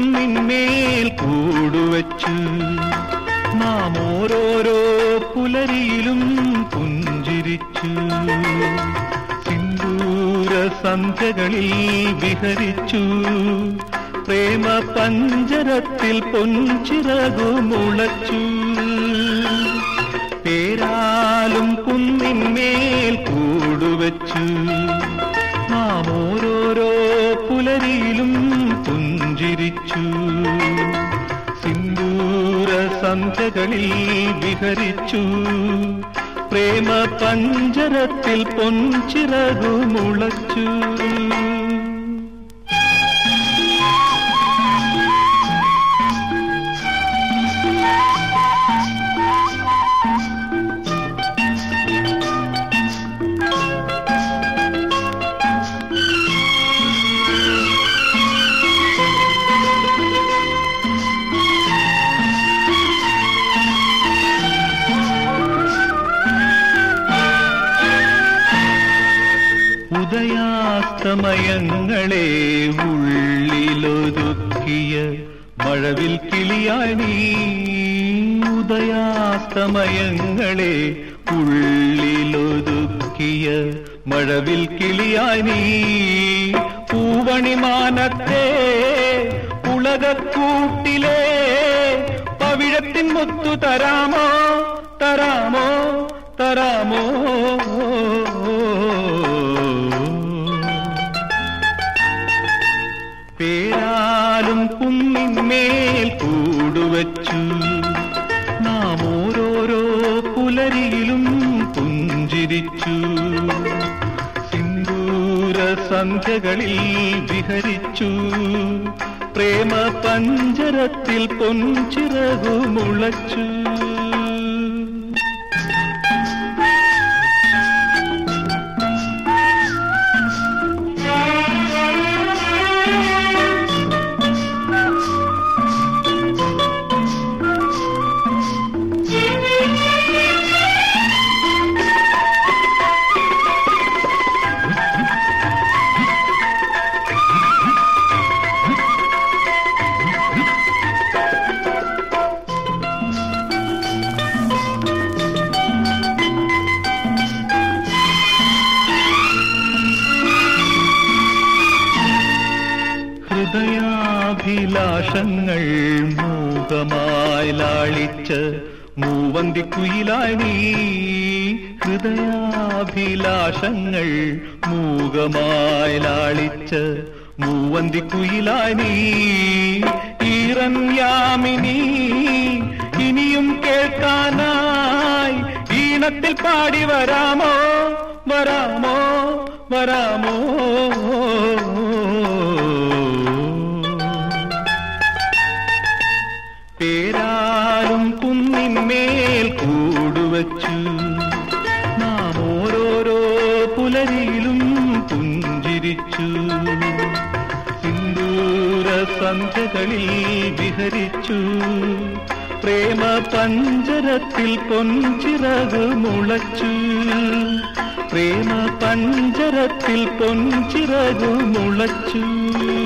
കുന്നിന്മേൽ കൂടുവച്ചു നാം ഓരോരോ പുലരിയിലും പുഞ്ചിരിച്ചു സിന്ദൂര സന്ധ്യകളിൽ വിഹരിച്ചു പ്രേമ പഞ്ചരത്തിൽ പൊൻചിറകു മുളച്ചു പേരാലും കുന്നിന്മേൽ കൂടുവച്ചു നാം ഓരോരോ പുലരിയിലും പുഞ്ചിരിച്ചു സിന്ദൂര സന്ധ്യകളിൽ വിഹരിച്ചു പ്രേമ പഞ്ചരത്തിൽ പൊൻചിറകു മുളച്ചു ഉദയാസ്തമയങ്ങളെ ഉള്ളിലൊതുക്കിയ മഴവിൽ കിളിയായി നീ ഉദയാസ്തമയങ്ങളെ ഉള്ളിലൊതുക്കിയ മഴവിൽ കിളിയായി നീ പൂവണിമാനത്തെ ഉലകക്കൂട്ടിലെ പവിഴത്തിൻ മുത്തു തരാമോ തരാമോ തരാമോ പേരാലും കുന്നിന്മേൽ കൂടുവച്ചു നാം ഓരോരോ പുലരിയിലും പുഞ്ചിരിച്ചു സിന്ദൂര സന്ധ്യകളിൽ വിഹരിച്ചു പ്രേമ പഞ്ചരത്തിൽ പൊൻചിറകു മുളച്ചു ഹൃദയാഭിലാഷങ്ങൾ മൂകമായി ലാളിച്ച് മൂവന്തിക്കുയിലായി നീ ഹൃദയാഭിലാഷങ്ങൾ മൂകമായി ലാളിച്ച് മൂവന്തിക്കുയിലായി നീ ഈറൻ യാമിനി ഇനിയും കേൾക്കാനായി ഈണത്തിൽ പാടി വരാമോ വരാമോ വരാമോ പേരാലും കുന്നിന്മേൽ കൂടുവച്ചു നാം ഓരോരോ പുലരിയിലും പുഞ്ചിരിച്ചു സിന്ദൂര സന്ധ്യകളിൽ വിഹരിച്ചു പ്രേമ പഞ്ചരത്തിൽ പൊൻചിറകു മുളച്ചു പ്രേമ പഞ്ചരത്തിൽ പൊൻചിറകു മുളച്ചു